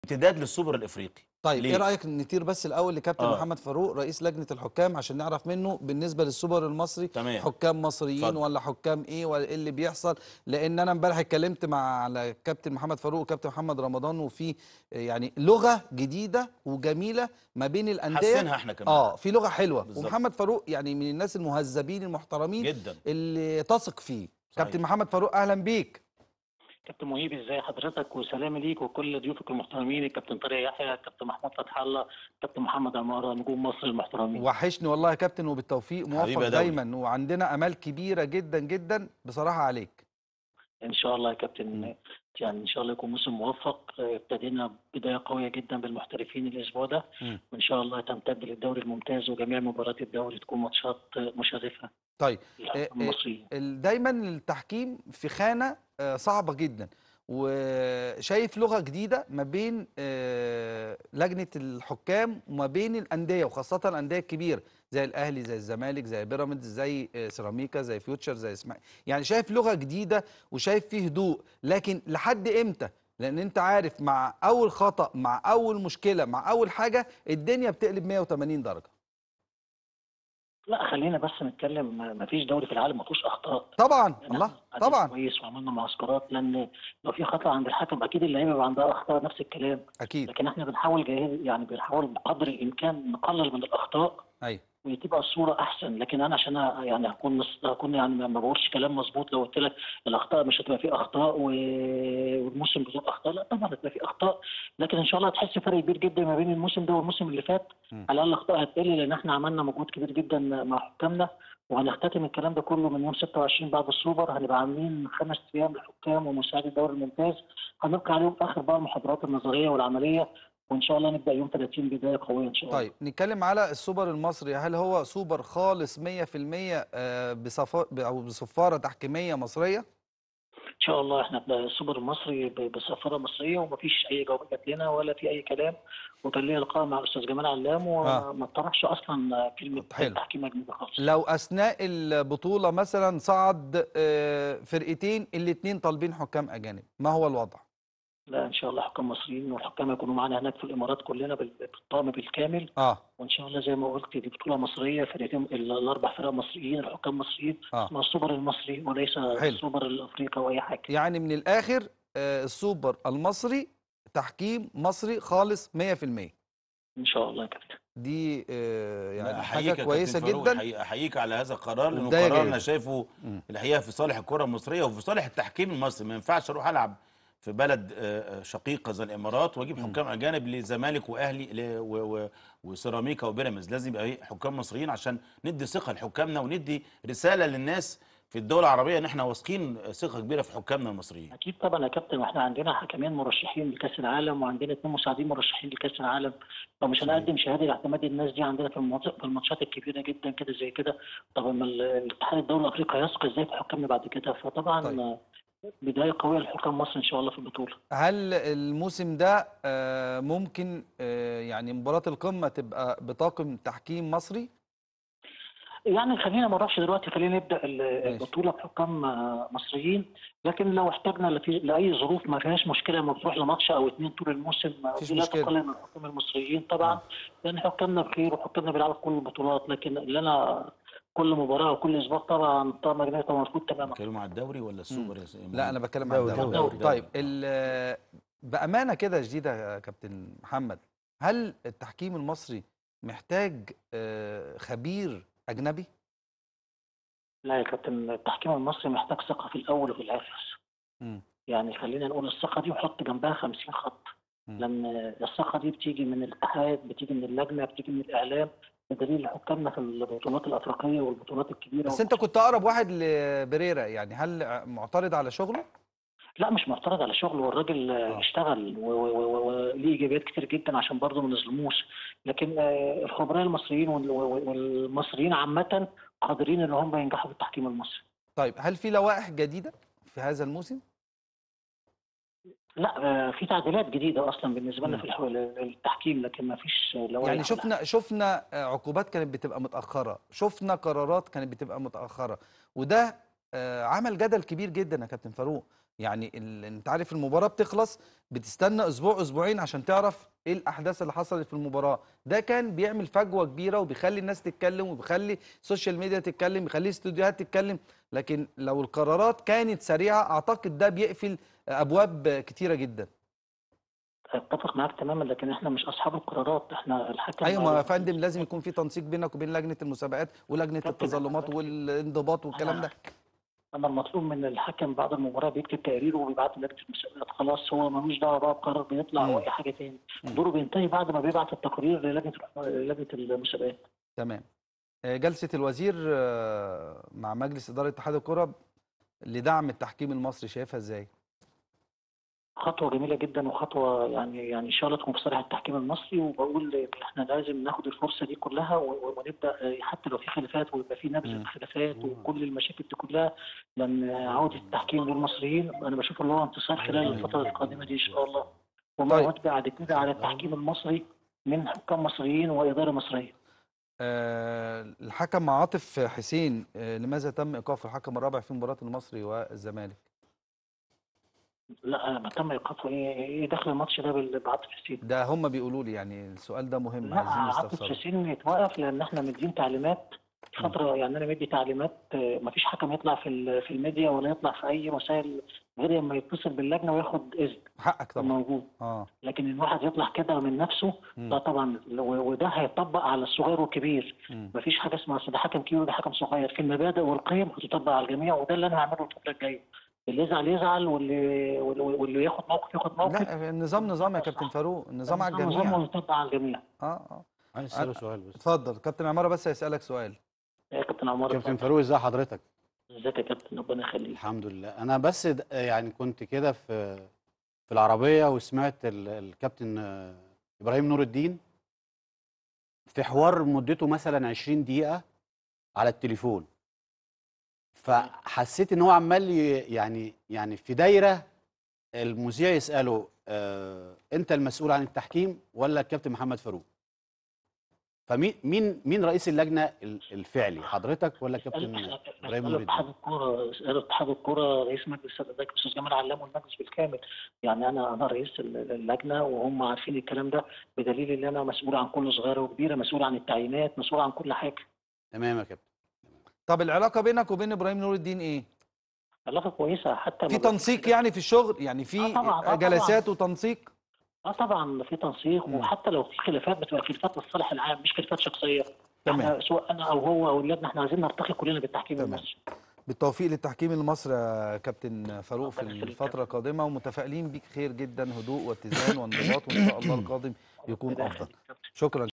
امتداد للسوبر الافريقي طيب ليه؟ ايه رايك نطير بس الاول لكابتن آه. محمد فاروق رئيس لجنه الحكام عشان نعرف منه بالنسبه للسوبر المصري تمام. حكام مصريين اتفضل. ولا حكام ايه ولا ايه اللي بيحصل لان انا امبارح اتكلمت مع على كابتن محمد فاروق وكابتن محمد رمضان وفي يعني لغه جديده وجميله ما بين الانديه حسنها احنا كمان اه في لغه حلوه بالظبط. ومحمد فاروق يعني من الناس المهذبين المحترمين جدا اللي تثق فيه صحيح. كابتن محمد فاروق اهلا بيك كابتن مهيب ازاي حضرتك وسلامي ليك وكل ضيوفك المحترمين الكابتن طارق يحيى الكابتن محمود فتح الله الكابتن محمد عماره نجوم مصر المحترمين وحشني والله يا كابتن وبالتوفيق موفق حبيبي يا دولي. دايما وعندنا امال كبيره جدا جدا بصراحه عليك ان شاء الله يا كابتن يعني ان شاء الله يكون موسم موفق اه، ابتدينا بدايه قويه جدا بالمحترفين الاسبوع ده مم. وان شاء الله تمتد للدوري الممتاز وجميع مباريات الدوري تكون ماتشات اه، مشرفه طيب للحكام اه، اه، المصريين ال- دايما التحكيم في خانه آه، صعبه جدا وشايف لغه جديده ما بين آه، لجنه الحكام وما بين الانديه وخاصه الانديه الكبيره زي الاهلي زي الزمالك زي بيراميدز زي آه، سيراميكا زي فيوتشر زي اسماعيل يعني شايف لغه جديده وشايف فيه هدوء لكن لحد امتى لان انت عارف مع اول خطا مع اول مشكله مع اول حاجه الدنيا بتقلب 180 درجه لا خلينا بس نتكلم ما- ما فيش دوري في العالم ما فيهوش اخطاء طبعا يعني الله احنا قاعدين طبعا كويس وعملنا معسكرات لان لو في خطا عند الحكم اكيد اللعيبه بيبقى عندها اخطاء نفس الكلام اكيد لكن احنا بنحاول جاهز يعني بنحاول بقدر الامكان نقلل من الاخطاء ايوه وتبقى الصوره احسن لكن انا عشان أ- يعني هكون مس- هكون يعني ما بقولش كلام مظبوط لو قلت لك الاخطاء مش هتبقى فيه اخطاء و- والموسم بدون اخطاء لا طبعا هتبقى فيه اخطاء لكن ان شاء الله هتحس فرق كبير جدا ما بين الموسم ده والموسم اللي فات مم. على الاقل الاخطاء هتقل لان احنا عملنا مجهود كبير جدا مع حكامنا وهنختتم الكلام ده كله من يوم 26 بعد السوبر هنبقى عاملين خمس ايام للحكام ومساعدي الدوري الممتاز هنلقي عليهم اخر بقى المحاضرات النظريه والعمليه وان شاء الله نبدا يوم 30 بدايه قويه ان شاء الله طيب نتكلم على السوبر المصري هل هو سوبر خالص 100% آه، بصفا او بصفاره تحكيميه مصريه ان شاء الله احنا السوبر المصري ب- بصفاره مصريه ومفيش اي جوابات جات لنا ولا في اي كلام وكان ليا لقاء مع الاستاذ جمال علام آه. وما طرحش اصلا كلمه حلو. تحكيم اجنبي خالص لو اثناء البطوله مثلا صعد آه، فرقتين الاثنين طالبين حكام اجانب ما هو الوضع لا ان شاء الله حكام مصريين والحكام يكونوا معانا هناك في الامارات كلنا بال- بالطاقم بالكامل اه وان شاء الله زي ما قلت دي بطوله مصريه فرقتين ال- الاربع فرق مصريين الحكام مصريين آه. اسمها السوبر المصري وليس حلو. السوبر الافريقي او اي حاجه يعني من الاخر آه، السوبر المصري تحكيم مصري خالص 100% ان شاء الله يا كابتن دي آه، لا، يعني أحييك حاجه يا كويسه كابتن فاروق، جدا أحيي- احييك على هذا القرار لانه وبداية قرار انا جيدة. شايفه مم. الحقيقه في صالح الكره المصريه وفي صالح التحكيم المصري ما ينفعش اروح العب في بلد آه، آه، شقيقه زي الامارات واجيب مم. حكام اجانب لزمالك واهلي ل- و- و- وسيراميكا وبيراميدز لازم يبقى إيه؟ حكام مصريين عشان ندي ثقه لحكامنا وندي رساله للناس في الدول العربيه ان احنا واثقين ثقه كبيره في حكامنا المصريين اكيد طبعا يا كابتن واحنا عندنا حكمين مرشحين لكاس العالم وعندنا اثنين مساعدين مرشحين لكاس العالم فمش صحيح. هنقدم شهاده لاعتماد الناس دي عندنا في المناطق في الماتشات الكبيره جدا كده زي كده طب اما ال- الاتحاد الدولي الافريقي هيثق ازاي في حكامنا بعد كده فطبعا طيب. آه، بدايه قويه لحكام مصر ان شاء الله في البطوله هل الموسم ده آه، ممكن آه، يعني مباراة القمة تبقى بطاقم تحكيم مصري؟ يعني خلينا ما نروحش دلوقتي خلينا نبدا ال- ماشي. البطوله بحكام آه، لصريين لكن لو احتاجنا لفي- لاي ظروف ما فيهاش مشكله لما بتروح لماتش او اثنين طول الموسم آه، مفيش دي لا مشكلة. تقلل من الحكام المصريين طبعا آه. لان حكامنا بخير وحكامنا بيلعبوا في كل البطولات لكن اللي انا كل مباراه وكل اسبوع طبعا طبعا اجنبي طبعا موجود تماما بيتكلموا على الدوري ولا السوبر يا سيدي؟ لا أنا بتكلم عن دوري، الدوري دوري. طيب ال- بأمانة كده شديدة يا كابتن محمد هل التحكيم المصري محتاج آه، خبير أجنبي؟ لا يا كابتن التحكيم المصري محتاج ثقه في الاول وفي الاخر مم. يعني خلينا نقول الثقه دي وحط جنبها 50 خط مم. لان الثقه دي بتيجي من الاتحاد بتيجي من اللجنه بتيجي من الاعلام بدليل حكامنا في البطولات الافريقيه والبطولات الكبيره بس أنت كنت أقرب واحد لبريرا يعني هل معترض على شغله؟ لا مش معترض على شغله والراجل آه. آه. اشتغل و- و- و- وليه ايجابيات كتير جدا عشان برضه ما نظلموش لكن آه، الخبراء المصريين وال- وال- والمصريين عامه قادرين ان هم ينجحوا في التحكيم المصري طيب هل في لوائح جديدة في هذا الموسم؟ لا آه، في تعديلات جديده اصلا بالنسبه لنا مم. في الحو- التحكيم لكن ما فيش لوائح يعني شفنا شفنا آه، عقوبات كانت بتبقى متأخرة شفنا قرارات كانت بتبقى متأخرة وده آه، عمل جدل كبير جدا يا كابتن فاروق يعني ال... انت عارف المباراه بتخلص بتستنى اسبوع اسبوعين عشان تعرف ايه الاحداث اللي حصلت في المباراه ده كان بيعمل فجوه كبيره وبيخلي الناس تتكلم وبيخلي السوشيال ميديا تتكلم بيخلي الاستوديوهات تتكلم لكن لو القرارات كانت سريعه اعتقد ده بيقفل ابواب كتيره جدا اتفق معاك تماما لكن احنا مش اصحاب القرارات احنا الحكم ايوه ما يا فندم لازم يكون في تنسيق بينك وبين لجنه المسابقات ولجنه كابتن، التظلمات حضرتك- والانضباط والكلام ده اما المطلوب من الحكم بعد المباراه بيكتب تقريره وبيبعت لجنه المسابقات خلاص هو ملوش دعوه بقى بقرار بيطلع مم. او اي حاجه تاني مم. دوره بينتهي بعد ما بيبعت التقرير للجنه لجنه المسابقات تمام آه، جلسه الوزير آه، مع مجلس اداره اتحاد الكره لدعم التحكيم المصري شايفها ازاي خطوه جميله جدا وخطوه يعني يعني شالت من صالح التحكيم المصري وبقول إن احنا لازم ناخد الفرصه دي كلها و- و- ونبدا حتى لو في خلافات ويبقى في نبذ مم. الخلافات وكل المشاكل دي كلها لان عوده التحكيم للمصريين انا بشوف اللي هو انتصار خلال الفتره القادمه دي ان شاء الله وما طيب. يعود بعد كده على التحكيم المصري من حكام مصريين واداره مصريه آه، الحكم عاطف حسين آه، لماذا تم ايقاف الحكم الرابع في مباراه المصري والزمالك لا ما تم ايقافه ايه ايه دخل الماتش ده بال- بعاطف حسين ده هم بيقولوا لي يعني السؤال ده مهم لا عايزين عاطف نستفسره حسين يتوقف لان احنا مدين تعليمات فتره يعني انا مدي تعليمات آه، مفيش حكم يطلع في ال- في الميديا ولا يطلع في اي وسائل غير لما يتصل باللجنه وياخد اذن حقك طبعا موجود اه لكن ان واحد يطلع كده من نفسه مم. لا طبعا و- وده هيطبق على الصغير والكبير مم. مفيش حاجه اسمها أصل ده حكم كبير وده حكم صغير في المبادئ والقيم هتطبق على الجميع وده اللي انا هعمله الفتره الجايه اللي يزعل يزعل واللي واللي واللي ياخد موقف ياخد موقف لا النظام نظام يا كابتن فاروق النظام على نظام الجميع ويطبق على الجميع اه اه عايز اساله سؤال بس اتفضل كابتن عماره بس هيسالك سؤال يا كابتن عمار كابتن فاروق ازي حضرتك ازيك يا كابتن ربنا يخليك الحمد لله انا بس د- يعني كنت كده في في العربيه وسمعت ال- الكابتن آه، ابراهيم نور الدين في حوار مدته مثلا 20 دقيقه على التليفون فحسيت ان هو عمال ي- يعني يعني في دايره المذيع يساله آه انت المسؤول عن التحكيم ولا الكابتن محمد فاروق فمين مين مين رئيس اللجنه ال- الفعلي حضرتك ولا كابتن ابراهيم نور اسال اتحاد الدين الكوره اسال اتحاد الكوره رئيس مجلس الاداره الاستاذ جمال علام والمجلس بالكامل يعني انا انا رئيس ال- اللجنه وهم عارفين الكلام ده بدليل ان انا مسؤول عن كل صغيره وكبيره مسؤول عن التعيينات مسؤول عن كل حاجه تمام يا كابتن طب العلاقه بينك وبين ابراهيم نور الدين ايه علاقه كويسه حتى في ما بقى- تنسيق يعني في الشغل يعني في آه طبعاً، آه طبعاً. جلسات وتنسيق اه طبعا في تنسيق مم. وحتى لو في خلافات بتبقى خلافات للصالح العام مش خلافات شخصيه تمام. احنا سواء انا او هو او اللجنه احنا عايزين نرتقي كلنا بالتحكيم تمام. المصري بالتوفيق للتحكيم المصري يا كابتن فاروق في ربنا يخليك يا الفتره القادمه ومتفائلين بيك خير جدا هدوء واتزان وانضباط وان شاء الله القادم يكون ربنا افضل يخليك. شكرا